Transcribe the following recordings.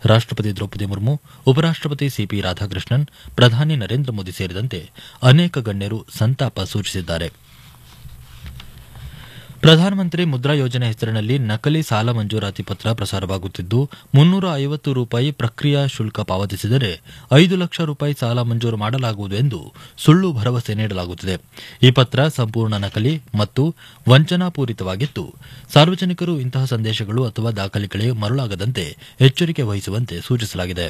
ರಾಷ್ಟಪತಿ ದ್ರೌಪದಿ ಮುರ್ಮು ಉಪರಾಷ್ಟಪತಿ ಸಿಪಿ ರಾಧಾಕೃಷ್ಣನ್ ಪ್ರಧಾನಿ ನರೇಂದ್ರ ಮೋದಿ ಸೇರಿದಂತೆ ಅನೇಕ ಗಣ್ಯರು ಸಂತಾಪ ಸೂಚಿಸಿದ್ದಾರೆ ಪ್ರಧಾನಮಂತ್ರಿ ಮುದ್ರಾ ಯೋಜನೆ ಹೆಸರಿನಲ್ಲಿ ನಕಲಿ ಸಾಲ ಮಂಜೂರಾತಿ ಪತ್ರ ಪ್ರಸಾರವಾಗುತ್ತಿದ್ದು ಮುನ್ನೂರ ಐವತ್ತು ರೂಪಾಯಿ ಪ್ರಕ್ರಿಯಾ ಶುಲ್ಕ ಪಾವತಿಸಿದರೆ ಐದು ಲಕ್ಷ ರೂಪಾಯಿ ಸಾಲ ಮಂಜೂರು ಮಾಡಲಾಗುವುದು ಎಂದು ಸುಳ್ಳು ಭರವಸೆ ನೀಡಲಾಗುತ್ತಿದೆ ಈ ಪತ್ರ ಸಂಪೂರ್ಣ ನಕಲಿ ಮತ್ತು ವಂಚನಾಪೂರಿತವಾಗಿದ್ದು ಸಾರ್ವಜನಿಕರು ಇಂತಹ ಸಂದೇಶಗಳು ಅಥವಾ ದಾಖಲೆಗಳಿಗೆ ಮರಳಾಗದಂತೆ ಎಚ್ಚರಿಕೆ ವಹಿಸುವಂತೆ ಸೂಚಿಸಲಾಗಿದೆ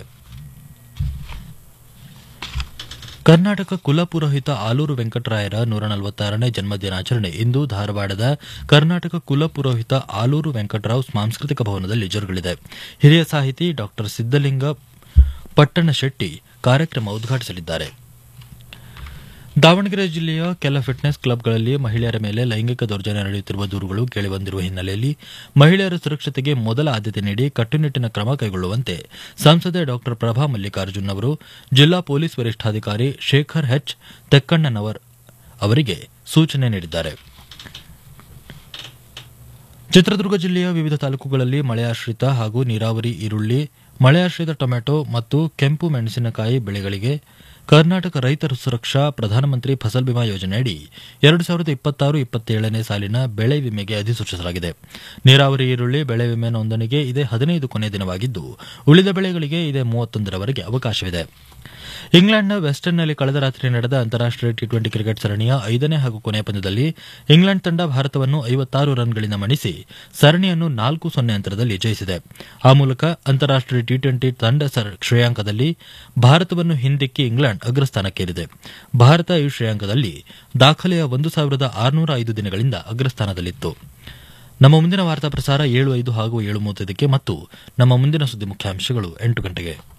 ಕರ್ನಾಟಕ ಕುಲಪುರೋಹಿತ ಆಲೂರು ವೆಂಕಟರಾಯರ ನೂರ ನಲವತ್ತಾರನೇ ಜನ್ಮದಿನಾಚರಣೆ ಇಂದು ಧಾರವಾಡದ ಕರ್ನಾಟಕ ಕುಲಪುರೋಹಿತ ಆಲೂರು ವೆಂಕಟರಾವ್ ಸಾಂಸ್ಕೃತಿಕ ಭವನದಲ್ಲಿ ಜರುಗಲಿದೆ ಹಿರಿಯ ಸಾಹಿತಿ ಡಾ ಸಿದ್ದಲಿಂಗ ಪಟ್ಟಣಶೆಟ್ಟಿ ಕಾರ್ಯಕ್ರಮ ಉದ್ಘಾಟಿಸಲಿದ್ದಾರೆ ದಾವಣಗೆರೆ ಜಿಲ್ಲೆಯ ಕೆಲ ಫಿಟ್ನೆಸ್ ಕ್ಲಬ್ಗಳಲ್ಲಿ ಮಹಿಳೆಯರ ಮೇಲೆ ಲೈಂಗಿಕ ದೌರ್ಜನ್ಯ ನಡೆಯುತ್ತಿರುವ ದೂರುಗಳು ಕೇಳಿಬಂದಿರುವ ಹಿನ್ನೆಲೆಯಲ್ಲಿ ಮಹಿಳೆಯರ ಸುರಕ್ಷತೆಗೆ ಮೊದಲ ಆದ್ಯತೆ ನೀಡಿ ಕಟ್ಟುನಿಟ್ಟಿನ ಕ್ರಮ ಕೈಗೊಳ್ಳುವಂತೆ ಸಂಸದೆ ಡಾ ಪ್ರಭಾ ಮಲ್ಲಿಕಾರ್ಜುನ್ ಅವರು ಜಿಲ್ಲಾ ಪೊಲೀಸ್ ವರಿಷ್ಠಾಧಿಕಾರಿ ಶೇಖರ್ ಹೆಚ್ ತೆಕ್ಕಣ್ಣನವರ್ ಅವರಿಗೆ ಸೂಚನೆ ನೀಡಿದ್ದಾರೆ ಚಿತ್ರದುರ್ಗ ಜಿಲ್ಲೆಯ ವಿವಿಧ ತಾಲೂಕುಗಳಲ್ಲಿ ಮಳೆಯಾಶ್ರಿತ ಹಾಗೂ ನೀರಾವರಿ ಈರುಳ್ಳಿ ಮಳೆಯಾಶ್ರಿತ ಟೊಮೆಟೊ ಮತ್ತು ಕೆಂಪು ಮೆಣಸಿನಕಾಯಿ ಬೆಳೆಗಳಿಗೆ ಕರ್ನಾಟಕ ರೈತರ ಸುರಕ್ಷಾ ಪ್ರಧಾನಮಂತ್ರಿ ಫಸಲ್ ಬಿಮಾ ಯೋಜನೆಯಡಿ ಎರಡು ಸಾವಿರದ ಇಪ್ಪತ್ತಾರು ಇಪ್ಪತ್ತೇಳನೇ ಸಾಲಿನ ಬೆಳೆ ವಿಮೆಗೆ ಅಧಿಸೂಚಿಸಲಾಗಿದೆ ನೀರಾವರಿ ಈರುಳ್ಳಿ ಬೆಳೆ ವಿಮೆ ನೋಂದಣಿಗೆ ಇದೇ ಹದಿನೈದು ಕೊನೆಯ ದಿನವಾಗಿದ್ದು ಉಳಿದ ಬೆಳೆಗಳಿಗೆ ಇದೇ ಮೂವತ್ತೊಂದರವರೆಗೆ ಅವಕಾಶವಿದೆ ಇಂಗ್ಲೆಂಡ್ನ ವೆಸ್ಟರ್ನ್ನಲ್ಲಿ ಕಳೆದ ರಾತ್ರಿ ನಡೆದ ಅಂತಾರಾಷ್ಟೀಯ ಟಿ ಟ್ವೆಂಟಿ ಕ್ರಿಕೆಟ್ ಸರಣಿಯ ಐದನೇ ಹಾಗೂ ಕೊನೆಯ ಪಂದ್ಯದಲ್ಲಿ ಇಂಗ್ಲೆಂಡ್ ತಂಡ ಭಾರತವನ್ನು ಐವತ್ತಾರು ರನ್ಗಳಿಂದ ಮಣಿಸಿ ಸರಣಿಯನ್ನು ನಾಲ್ಕು ಸೊನ್ನೆ ಅಂತರದಲ್ಲಿ ಜಯಿಸಿದೆ ಆ ಮೂಲಕ ಅಂತಾರಾಷ್ಟೀಯ ಟಿ ಟ್ವೆಂಟಿ ತಂಡ ಶ್ರೇಯಾಂಕದಲ್ಲಿ ಭಾರತವನ್ನು ಹಿಂದಿಕ್ಕಿ ಇಂಗ್ಲೆಂಡ್ ಅಗ್ರಸ್ಥಾನಕ್ಕೇರಿದೆ ಭಾರತ ಈ ಶ್ರೇಯಾಂಕದಲ್ಲಿ ದಾಖಲೆಯ ಒಂದು ಸಾವಿರದ ಆರುನೂರ ಐದು ದಿನಗಳಿಂದ ಅಗ್ರಸ್ಥಾನದಲ್ಲಿತ್ತು ನಮ್ಮ ಮುಂದಿನ ವಾರ್ತಾ ಪ್ರಸಾರ ಏಳು ಐದು ಹಾಗೂ ಏಳು ಮೂವತ್ತೈದಕ್ಕೆ ಮತ್ತು ನಮ್ಮ ಮುಂದಿನ ಸುದ್ದಿ ಮುಖ್ಯಾಂಶಗಳು ಎಂಟು ಗಂಟೆಗೆ